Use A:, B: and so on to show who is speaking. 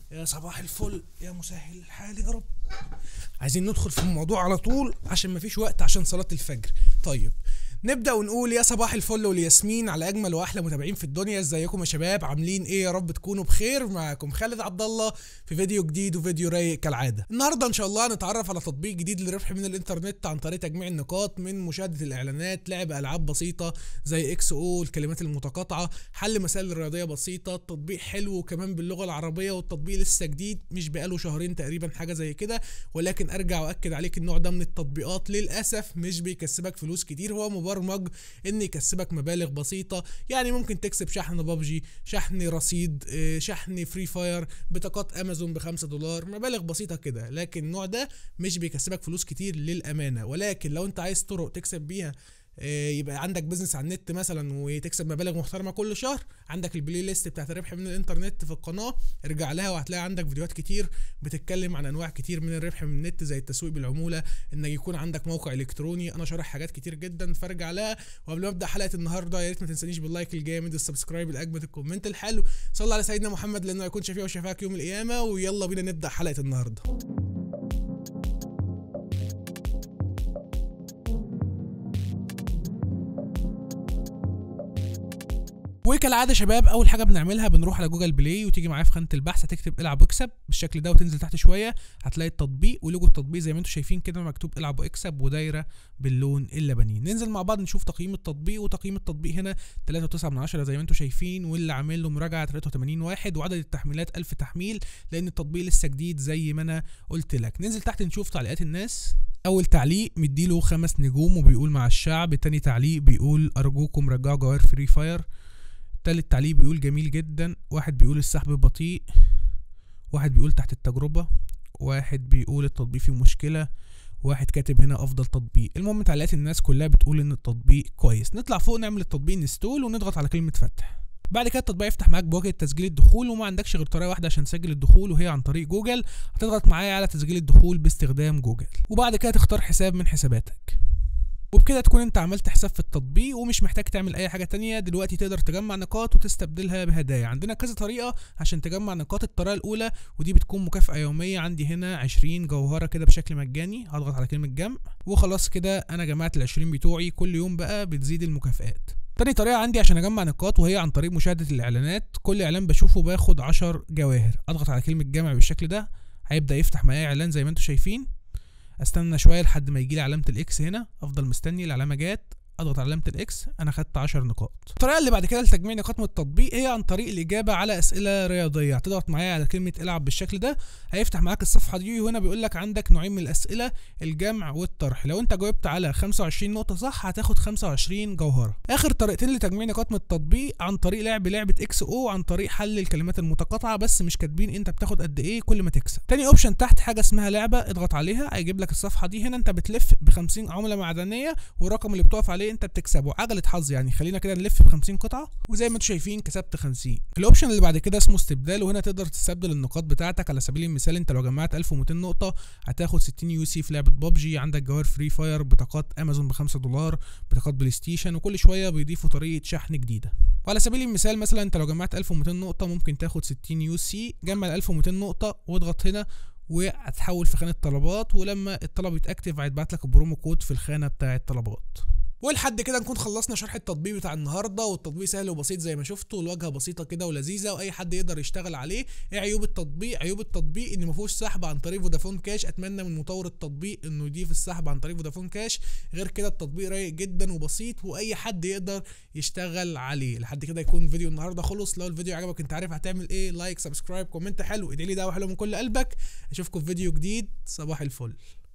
A: يا صباح الفل يا مسهل الحال يا رب عايزين ندخل في الموضوع على طول عشان مفيش وقت عشان صلاة الفجر طيب نبدا ونقول يا صباح الفل والياسمين على اجمل واحلى متابعين في الدنيا ازيكم يا شباب عاملين ايه يا رب تكونوا بخير معاكم خالد عبد الله في فيديو جديد وفيديو رايق كالعاده النهارده ان شاء الله هنتعرف على تطبيق جديد للربح من الانترنت عن طريق تجميع النقاط من مشاهده الاعلانات لعب العاب بسيطه زي اكس او الكلمات المتقاطعه حل مسائل رياضيه بسيطه تطبيق حلو وكمان باللغه العربيه والتطبيق لسه جديد مش بقاله شهرين تقريبا حاجه زي كده ولكن ارجع واكد عليك النوع ده من التطبيقات للاسف مش بيكسبك فلوس كتير هو مبرمج ان يكسبك مبالغ بسيطه يعني ممكن تكسب شحن بابجي شحن رصيد آه، شحن فري فاير بطاقات امازون بخمسة دولار مبالغ بسيطه كده لكن النوع ده مش بيكسبك فلوس كتير للامانه ولكن لو انت عايز طرق تكسب بيها آه، يبقى عندك بيزنس على النت مثلا وتكسب مبالغ محترمه كل شهر عندك البلاي ليست بتاعت الربح من الانترنت في القناه ارجع لها وهتلاقي عندك فيديوهات كتير بتتكلم عن انواع كتير من الربح من النت زي التسويق بالعموله انك يكون عندك موقع الكتروني انا شارح حاجات كتير جدا فارجع لها وقبل ما ابدا حلقه النهارده يا ريت ما تنسانيش باللايك الجامد السبسكرايب الاجمد الكومنت الحلو صلى على سيدنا محمد لانه يكون شفيع وشفاك يوم القيامه ويلا بينا نبدا حلقه النهارده وكالعاده شباب اول حاجه بنعملها بنروح على جوجل بلاي وتيجي معايا في خانه البحث هتكتب العب واكسب بالشكل ده وتنزل تحت شويه هتلاقي التطبيق ولوجو التطبيق زي ما انتم شايفين كده مكتوب العب واكسب ودايره باللون اللبني ننزل مع بعض نشوف تقييم التطبيق وتقييم التطبيق هنا 3.9 من 10 زي ما انتم شايفين واللي عامل له مراجعه 83 واحد وعدد التحميلات 1000 تحميل لان التطبيق لسه جديد زي ما انا قلت لك ننزل تحت نشوف تعليقات الناس اول تعليق مديله خمس نجوم وبيقول مع الشعب تاني تعليق بيقول ارجوكم رجعوا جوائر فري فاير تالت تعليق بيقول جميل جدا واحد بيقول السحب بطيء واحد بيقول تحت التجربة واحد بيقول التطبيق فيه مشكلة واحد كاتب هنا افضل تطبيق المهم تعليقات الناس كلها بتقول ان التطبيق كويس نطلع فوق نعمل التطبيق نستول ونضغط على كلمة فتح بعد كده التطبيق يفتح معاك بواجهه تسجيل الدخول وما عندكش غير طريقه واحده عشان تسجل الدخول وهي عن طريق جوجل هتضغط معايا على تسجيل الدخول باستخدام جوجل وبعد كده تختار حساب من حساباتك وبكده تكون انت عملت حساب في التطبيق ومش محتاج تعمل اي حاجه تانية دلوقتي تقدر تجمع نقاط وتستبدلها بهدايا عندنا كذا طريقه عشان تجمع نقاط الطريقه الاولى ودي بتكون مكافاه يوميه عندي هنا 20 جوهره كده بشكل مجاني هضغط على كلمه جمع وخلاص كده انا جمعت ال 20 بتوعي كل يوم بقى بتزيد المكافآت تاني طريقة عندي عشان اجمع نقاط وهي عن طريق مشاهدة الاعلانات كل اعلان بشوفه باخد 10 جواهر اضغط على كلمة جمع بالشكل ده هيبدأ يفتح معايا اعلان زي ما انتم شايفين استنى شويه لحد ما يجي لي علامه الاكس هنا افضل مستني العلامه جت اضغط على علامه الاكس انا خدت 10 نقاط الطريقه اللي بعد كده لتجميع نقاط من التطبيق هي عن طريق الاجابه على اسئله رياضيه هتضغط معايا على كلمه العب بالشكل ده هيفتح معاك الصفحه دي وهنا بيقول لك عندك نوعين من الاسئله الجمع والطرح لو انت جاوبت على 25 نقطه صح هتاخد 25 جوهره اخر طريقتين لتجميع نقاط من التطبيق عن طريق لعب لعبه اكس او عن طريق حل الكلمات المتقاطعه بس مش كاتبين انت بتاخد قد ايه كل ما تكسب تاني اوبشن تحت حاجه اسمها لعبه اضغط عليها هيجيب لك الصفحه دي هنا انت بتلف ب 50 عمله معدنيه والرقم اللي بتقف عليه انت بتكسبه عجله حظ يعني خلينا كده نلف ب 50 قطعه وزي ما انتم شايفين كسبت 50 الاوبشن اللي بعد كده اسمه استبدال وهنا تقدر تستبدل النقاط بتاعتك على سبيل المثال انت لو جمعت 1200 نقطه هتاخد 60 يو سي في لعبه ببجي عندك جوهر فري فاير بطاقات امازون ب 5 دولار بطاقات بلاي ستيشن وكل شويه بيضيفوا طريقه شحن جديده وعلى سبيل المثال مثلا انت لو جمعت 1200 نقطه ممكن تاخد 60 يو سي جمع ال 1200 نقطه واضغط هنا وهتحول في خانه طلبات ولما الطلب يتاكتف هيتبعت لك البرومو كود في الخانه بتاعه الطلبات ولحد كده نكون خلصنا شرح التطبيق بتاع النهارده والتطبيق سهل وبسيط زي ما شفتوا الواجهه بسيطه كده ولذيذه واي حد يقدر يشتغل عليه ايه عيوب التطبيق عيوب التطبيق ان ما فيهوش سحب عن طريق فودافون كاش اتمنى من مطور التطبيق انه يضيف السحب عن طريق فودافون كاش غير كده التطبيق رايق جدا وبسيط واي حد يقدر يشتغل عليه لحد كده يكون فيديو النهارده خلص لو الفيديو عجبك انت عارف هتعمل ايه لايك سبسكرايب كومنت حلو ادعي لي دعوه حلوه من كل قلبك اشوفكم في فيديو جديد صباح الفل